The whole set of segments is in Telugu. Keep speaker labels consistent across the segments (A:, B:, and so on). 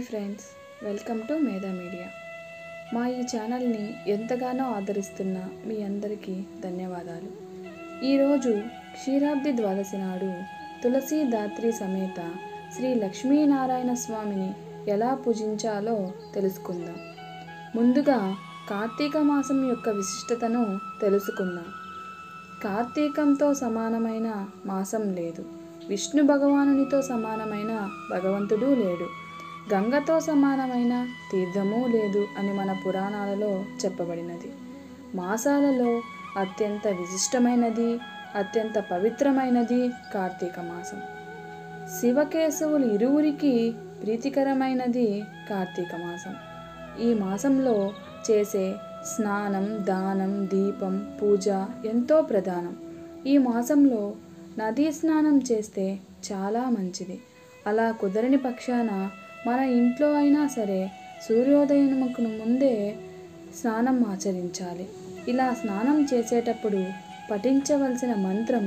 A: hi friends welcome to Medha media మా ఈ ఛానల్ని ఎంతగానో ఆదరిస్తున్న మీ అందరికీ ధన్యవాదాలు ఈరోజు క్షీరాబ్ది ద్వాదశి నాడు తులసి దాత్రి సమేత శ్రీ లక్ష్మీనారాయణ స్వామిని ఎలా పూజించాలో తెలుసుకుందాం ముందుగా కార్తీక మాసం యొక్క విశిష్టతను తెలుసుకుందాం కార్తీకంతో సమానమైన మాసం లేదు విష్ణు భగవానునితో సమానమైన భగవంతుడు లేడు గంగతో సమానమైన తీర్థము లేదు అని మన పురాణాలలో చెప్పబడినది మాసాలలో అత్యంత విశిష్టమైనది అత్యంత పవిత్రమైనది కార్తీక మాసం శివకేశవులు ఇరువురికి ప్రీతికరమైనది కార్తీక మాసం ఈ మాసంలో చేసే స్నానం దానం దీపం పూజ ఎంతో ప్రధానం ఈ మాసంలో నదీ స్నానం చేస్తే చాలా మంచిది అలా కుదరని పక్షాన మన ఇంట్లో అయినా సరే సూర్యోదయముకు ముందే స్నానం ఆచరించాలి ఇలా స్నానం చేసేటప్పుడు పఠించవలసిన మంత్రం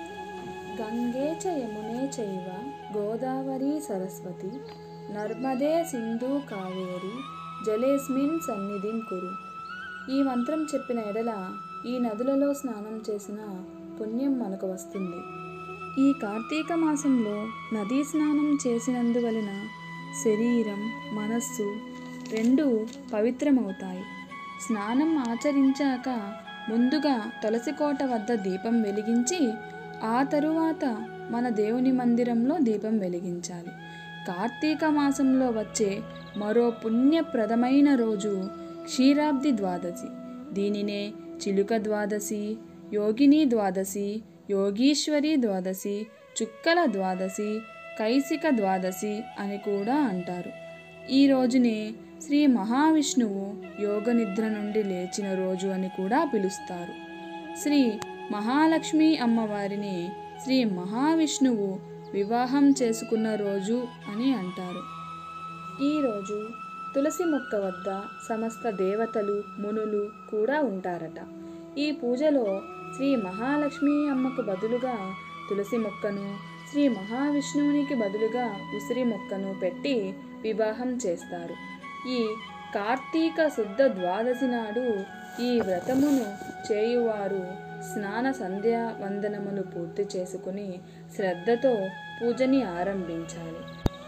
A: గంగే చ యమునే చైవ గోదావరి సరస్వతి నర్మదే సింధు కావేరి జలేస్మిన్ సన్నిధిం కురు ఈ మంత్రం చెప్పిన ఎడల ఈ నదులలో స్నానం చేసిన పుణ్యం మనకు వస్తుంది ఈ కార్తీక మాసంలో నదీ స్నానం చేసినందువలన శరీరం మనస్సు రెండు పవిత్రమవుతాయి స్నానం ఆచరించాక ముందుగా తులసి కోట వద్ద దీపం వెలిగించి ఆ తరువాత మన దేవుని మందిరంలో దీపం వెలిగించాలి కార్తీక మాసంలో వచ్చే మరో పుణ్యప్రదమైన రోజు క్షీరాబ్ది ద్వాదశి దీనినే చిలుక ద్వాదశి యోగిని ద్వాదశి యోగీశ్వరి ద్వాదశి చుక్కల ద్వాదశి కైసిక ద్వాదశి అని కూడా అంటారు ఈ రోజునే శ్రీ మహావిష్ణువు యోగ నిద్ర నుండి లేచిన రోజు అని కూడా పిలుస్తారు శ్రీ మహాలక్ష్మి అమ్మవారిని శ్రీ మహావిష్ణువు వివాహం చేసుకున్న రోజు అని అంటారు ఈరోజు తులసి మొక్క వద్ద సమస్త దేవతలు మునులు కూడా ఉంటారట ఈ పూజలో శ్రీ మహాలక్ష్మి అమ్మకు బదులుగా తులసి మొక్కను శ్రీ మహావిష్ణువునికి బదులుగా ఉసిరి మొక్కను పెట్టి వివాహం చేస్తారు ఈ కార్తీక శుద్ధ ద్వాదశి నాడు ఈ వ్రతమును చేయువారు స్నాన సంధ్యా వందనములు పూర్తి చేసుకుని శ్రద్ధతో పూజని ఆరంభించాలి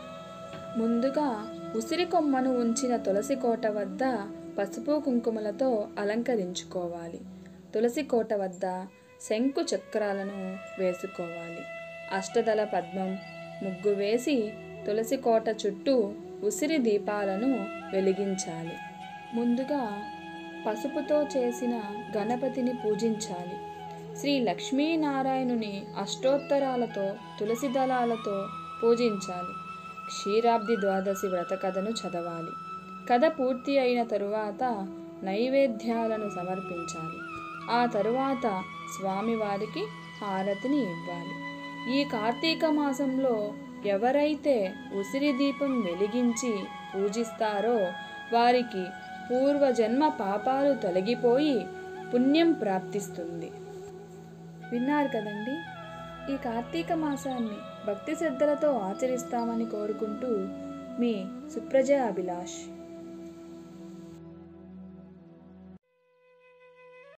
A: ముందుగా ఉసిరి కొమ్మను ఉంచిన తులసి కోట వద్ద పసుపు కుంకుమలతో అలంకరించుకోవాలి తులసి కోట వద్ద శంకు చక్రాలను వేసుకోవాలి అష్టదళ పద్మం ముగ్గు వేసి తులసి కోట చుట్టూ ఉసిరి దీపాలను వెలిగించాలి ముందుగా పసుపుతో చేసిన గణపతిని పూజించాలి శ్రీ లక్ష్మీనారాయణుని అష్టోత్తరాలతో తులసి దళాలతో పూజించాలి క్షీరాబ్ది ద్వాదశి వ్రత కథను చదవాలి కథ పూర్తి అయిన తరువాత నైవేద్యాలను సమర్పించాలి ఆ తరువాత స్వామివారికి హారతిని ఇవ్వాలి ఈ కార్తీక మాసంలో ఎవరైతే ఉసిరి దీపం వెలిగించి పూజిస్తారో వారికి పూర్వజన్మ పాపాలు తొలగిపోయి పుణ్యం ప్రాప్తిస్తుంది విన్నారు కదండి ఈ కార్తీక మాసాన్ని భక్తి శ్రద్ధలతో ఆచరిస్తామని కోరుకుంటూ మీ సుప్రజ అభిలాష్